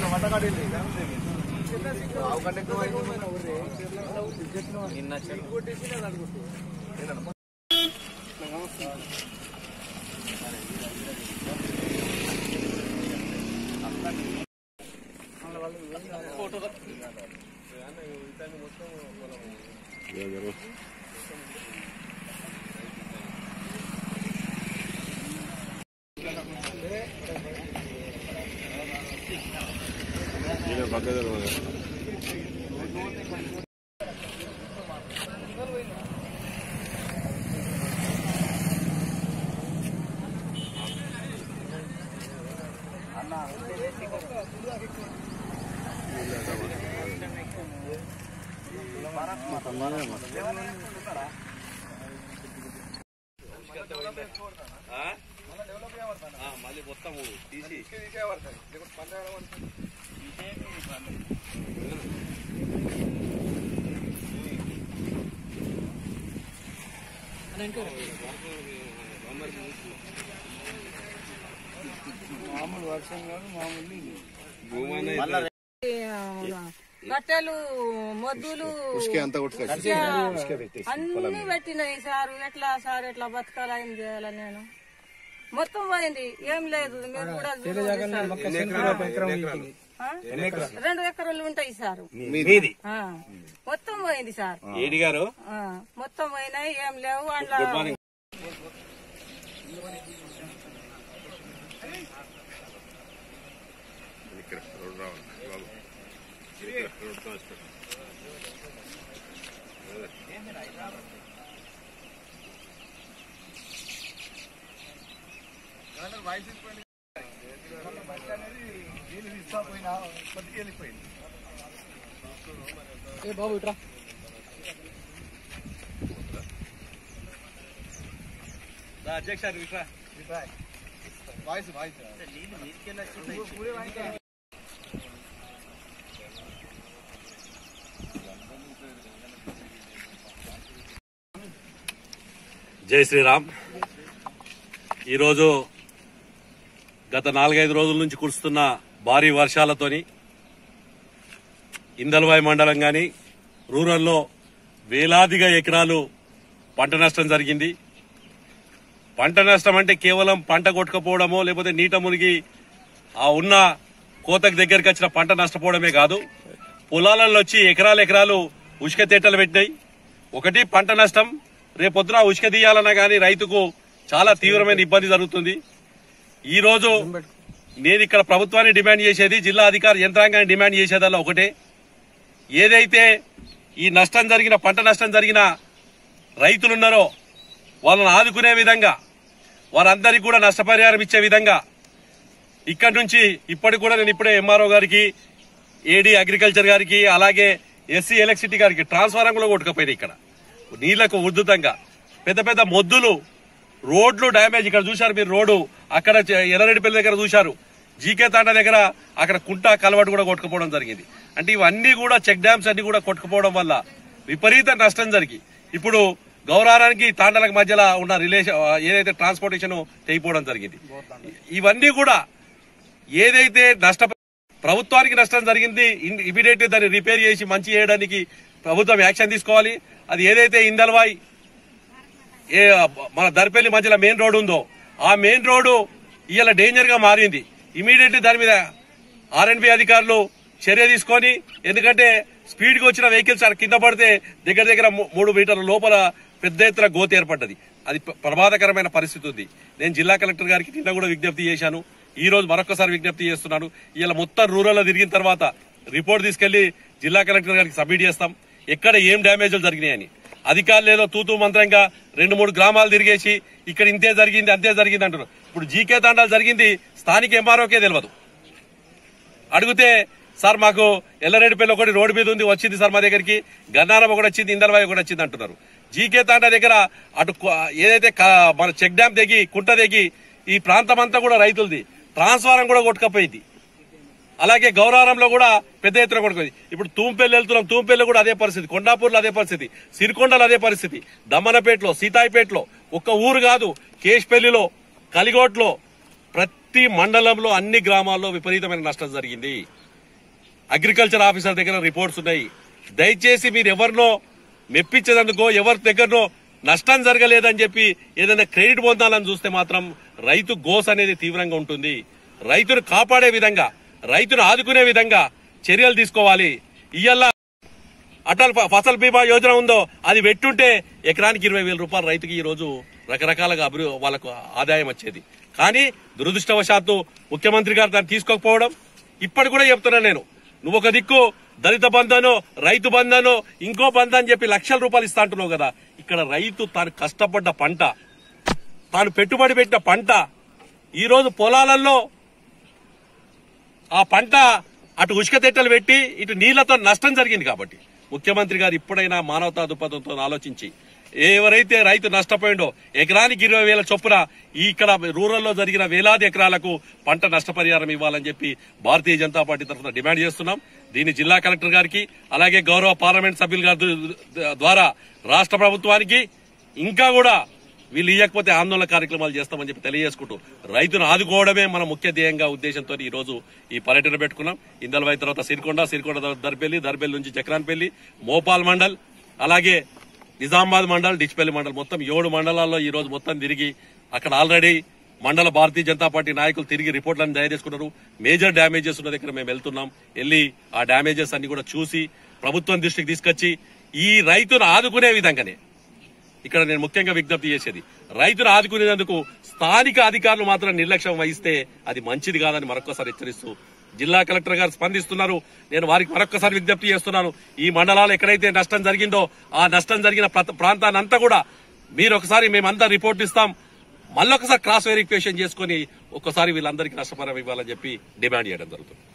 మళ్ళీ మొత్తం తీసి గట్టెలు మొద్దులు అంతా కొట్టుకొచ్చి అన్ని పెట్టినాయి సార్ ఎట్లా సార్ ఎట్లా బతకాలా ఏం చేయాలా నేను మొత్తం పోయింది ఏం లేదు మీరు కూడా చూడండి సార్. ఆ? రెండు ఎకరాలు ఉంటాయి సార్ మీది ఆ. మొత్తం పోయింది సార్ ఏడి గారు ఆ. మొత్తం పోయినాయి ఏం లేవు అందులో అధ్యక్ష ఇట్లా జై శ్రీరామ్ ఈరోజు గత నాలుగైదు రోజుల నుంచి కురుస్తున్న భారీ వర్షాలతోని ఇందల్వాయి మండలం గాని రూరల్లో వేలాదిగా ఎకరాలు పంట నష్టం జరిగింది పంట నష్టం అంటే కేవలం పంట కొట్టుకపోవడమో లేకపోతే నీట మునిగి ఆ ఉన్న కోతకు దగ్గరికి వచ్చిన పంట నష్టపోవడమే కాదు పొలాలలో వచ్చి ఎకరాలు ఎకరాలు ఉష్క తేటలు పెట్టినాయి ఒకటి పంట నష్టం రేపొద్దున ఉష్క తీయాలన్నా గానీ రైతుకు చాలా తీవ్రమైన ఇబ్బంది జరుగుతుంది ఈ రోజు నేను ఇక్కడ ప్రభుత్వాన్ని డిమాండ్ చేసేది జిల్లా అధికార యంత్రాంగాన్ని డిమాండ్ చేసేదల్లా ఒకటే ఏదైతే ఈ నష్టం జరిగిన పంట నష్టం జరిగిన రైతులున్నారో వాళ్ళని ఆదుకునే విధంగా వారందరికీ కూడా నష్టపరిహారం ఇచ్చే విధంగా ఇక్కడి నుంచి ఇప్పటికి కూడా నేను ఇప్పుడే ఎంఆర్ఓ గారికి ఏడీ అగ్రికల్చర్ గారికి అలాగే ఎస్సీ ఎలక్ట్రిసిటీ గారికి ట్రాన్స్ఫారం కూడా కొట్టుకపోయింది ఇక్కడ నీళ్లకు ఉద్ధృతంగా పెద్ద పెద్ద మొద్దులు రోడ్లు డ్యామేజ్ ఇక్కడ చూశారు మీరు రోడ్డు అక్కడ చ- ఎర్రరెడ్డిపల్లి దగ్గర చూశారు జీకే తాండ దగ్గర అక్కడ కుంట కలవటు కూడా కొట్టుకుపోవడం జరిగింది అంటే ఇవన్నీ కూడా చెక్ డ్యామ్స్ అన్ని కూడా కొట్టుకుపోవడం వల్ల విపరీత నష్టం జరిగి ఇప్పుడు గౌరారానికి తాండలకు మధ్యలో ఉన్న రిలేషన్ ఏదైతే ట్రాన్స్పోర్టేషన్ తెగిపోవడం జరిగింది ఇవన్నీ కూడా ఏదైతే నష్ట ప్రభుత్వానికి నష్టం జరిగింది ఇమీడియట్ దాన్ని రిపేర్ చేసి మంచి చేయడానికి ప్రభుత్వం యాక్షన్ తీసుకోవాలి అది ఏదైతే ఇందల్వాయ్ ఏ మన దర్పల్లి మధ్యలో మెయిన్ రోడ్ ఉందో ఆ మెయిన్ రోడ్డు ఇవాళ డేంజర్ గా మారింది ఇమీడియట్లీ దాని మీద ఆర్ఎన్బి అధికారులు చర్య తీసుకొని ఎందుకంటే స్పీడ్ గా వచ్చిన వెహికల్స్ అక్కడ కింద పడితే దగ్గర దగ్గర మూ- మూడు మీటర్ల లోపల పెద్ద ఎత్తున గోతి ఏర్పడ్డది అది ప్ర- ప్రమాదకరమైన పరిస్థితి ఉంది నేను జిల్లా కలెక్టర్ గారికి నిన్న కూడా విజ్ఞప్తి చేశాను ఈ రోజు మరొకసారి విజ్ఞప్తి చేస్తున్నాను ఇలా మొత్తం రూరల్ తిరిగిన తర్వాత రిపోర్ట్ తీసుకెళ్లి జిల్లా కలెక్టర్ గారికి సబ్మిట్ చేస్తాం ఎక్కడ ఏం డ్యామేజ్లు జరిగినాయని అధికారులు ఏదో తూతూ మంత్రంగా రెండు మూడు గ్రామాలు తిరిగేసి ఇక్కడ ఇంతే జరిగింది అంతే జరిగింది అంటున్నారు ఇప్పుడు జీకే తాండాలు జరిగింది స్థానిక ఎంఆర్ఓకే తెలియదు అడిగితే సార్ మాకు ఎల్లరెడ్డిపల్లి ఒకటి రోడ్డు మీద ఉంది వచ్చింది సార్ మా దగ్గరికి గన్నారం ఒకటి వచ్చింది ఇందలవాయి ఒకటి వచ్చింది అంటున్నారు జీకే తాండా దగ్గర అటు కు- ఏదైతే క- మన చెక్ డ్యామ్ దిగి కుంట దిగి ఈ ప్రాంతం అంతా కూడా రైతులది ట్రాన్స్ఫారం కూడా కొట్టుకపోయింది అలాగే గౌరారంలో కూడా పెద్ద ఎత్తున కొట్టుకుంది ఇప్పుడు తూంపల్లి వెళ్తున్నాం తూంపల్లి కూడా అదే పరిస్థితి కొండాపూర్లో అదే పరిస్థితి సిరికొండలో అదే పరిస్థితి దమ్మనపేటలో సీతాయిపేటలో ఒక్క ఊరు కాదు కేష్పల్లిలో కలిగోట్లో ప్రతి మండలంలో అన్ని గ్రామాల్లో విపరీతమైన నష్టం జరిగింది అగ్రికల్చర్ ఆఫీసర్ దగ్గర రిపోర్ట్స్ ఉన్నాయి దయచేసి మీరు ఎవరినో మెప్పించేందుకో ఎవరి దగ్గరనో నష్టం జరగలేదని చెప్పి ఏదైనా క్రెడిట్ పొందాలని చూస్తే మాత్రం రైతు గోస్ అనేది తీవ్రంగా ఉంటుంది రైతును కాపాడే విధంగా రైతును ఆదుకునే విధంగా చర్యలు తీసుకోవాలి ఇయ్యాల అటల్ ఫ- ఫసల్ బీమా యోజన ఉందో అది పెట్టుంటే ఎకరానికి ఇరవై వేల రూపాయలు రైతుకి ఈ రోజు రకరకాలుగా అభివృ వాళ్ళకు ఆదాయం వచ్చేది కానీ దురదృష్టవశాత్తు ముఖ్యమంత్రి గారు దాన్ని తీసుకోకపోవడం ఇప్పటి కూడా చెప్తున్నా నేను నువ్వు ఒక దిక్కు దళిత బంధనో రైతు బంధనో ఇంకో బంధ అని చెప్పి లక్షల రూపాయలు ఇస్తా అంటున్నావు కదా ఇక్కడ రైతు తాను కష్టపడ్డ పంట తాను పెట్టుబడి పెట్టిన పంట ఈ రోజు పొలాలలో ఆ పంట అటు ఉష్క తెట్టలు పెట్టి ఇటు నీళ్లతో నష్టం జరిగింది కాబట్టి ముఖ్యమంత్రి గారు ఇప్పుడైనా మానవతా దృక్పథంతో ఆలోచించి ఎవరైతే రైతు నష్టపోయిండో ఎకరానికి ఇరవై వేల చొప్పున ఈ ఇక్కడ రూరల్లో జరిగిన వేలాది ఎకరాలకు పంట నష్టపరిహారం ఇవ్వాలని చెప్పి భారతీయ జనతా పార్టీ తరఫున డిమాండ్ చేస్తున్నాం దీన్ని జిల్లా కలెక్టర్ గారికి అలాగే గౌరవ పార్లమెంట్ సభ్యుల గారి ద్వారా రాష్ట్ర ప్రభుత్వానికి ఇంకా కూడా వీళ్ళు ఇవ్వకపోతే ఆందోళన కార్యక్రమాలు చేస్తామని చెప్పి తెలియజేసుకుంటూ రైతును ఆదుకోవడమే మన ముఖ్య ధ్యేయంగా ఉద్దేశంతో ఈ రోజు ఈ పర్యటన పెట్టుకున్నాం ఇందలవై తర్వాత సిరికొండ సిరికొండ తర్వాత దర్బెల్లి దర్బెల్లి నుంచి చక్రాన్పల్లి మోపాల్ మండల్ అలాగే నిజామాబాద్ మండల్ డిచ్పల్లి మండల్ మొత్తం ఏడు మండలాల్లో ఈ రోజు మొత్తం తిరిగి అక్కడ ఆల్రెడీ మండల భారతీయ జనతా పార్టీ నాయకులు తిరిగి రిపోర్ట్లను తయారు చేసుకున్నారు మేజర్ డ్యామేజెస్ ఉన్న దగ్గర మేము వెళ్తున్నాం వెళ్లి ఆ డ్యామేజెస్ అన్ని కూడా చూసి ప్రభుత్వం దృష్టికి తీసుకొచ్చి ఈ రైతును ఆదుకునే విధంగానే ఇక్కడ నేను ముఖ్యంగా విజ్ఞప్తి చేసేది రైతును ఆదుకునేందుకు స్థానిక అధికారులు మాత్రం నిర్లక్ష్యం వహిస్తే అది మంచిది కాదని మరొకసారి హెచ్చరిస్తూ జిల్లా కలెక్టర్ గారు స్పందిస్తున్నారు నేను వారికి మరొకసారి విజ్ఞప్తి చేస్తున్నాను ఈ మండలాలు ఎక్కడైతే నష్టం జరిగిందో ఆ నష్టం జరిగిన ప్ర- ప్రాంతాన్ని అంతా కూడా మీరు ఒకసారి మేమంతా రిపోర్ట్ ఇస్తాం మళ్ళొకసారి క్రాస్ వెరిఫికేషన్ చేసుకుని ఒక్కసారి వీళ్ళందరికీ నష్టపరం ఇవ్వాలని చెప్పి డిమాండ్ చేయడం జరుగుతుంది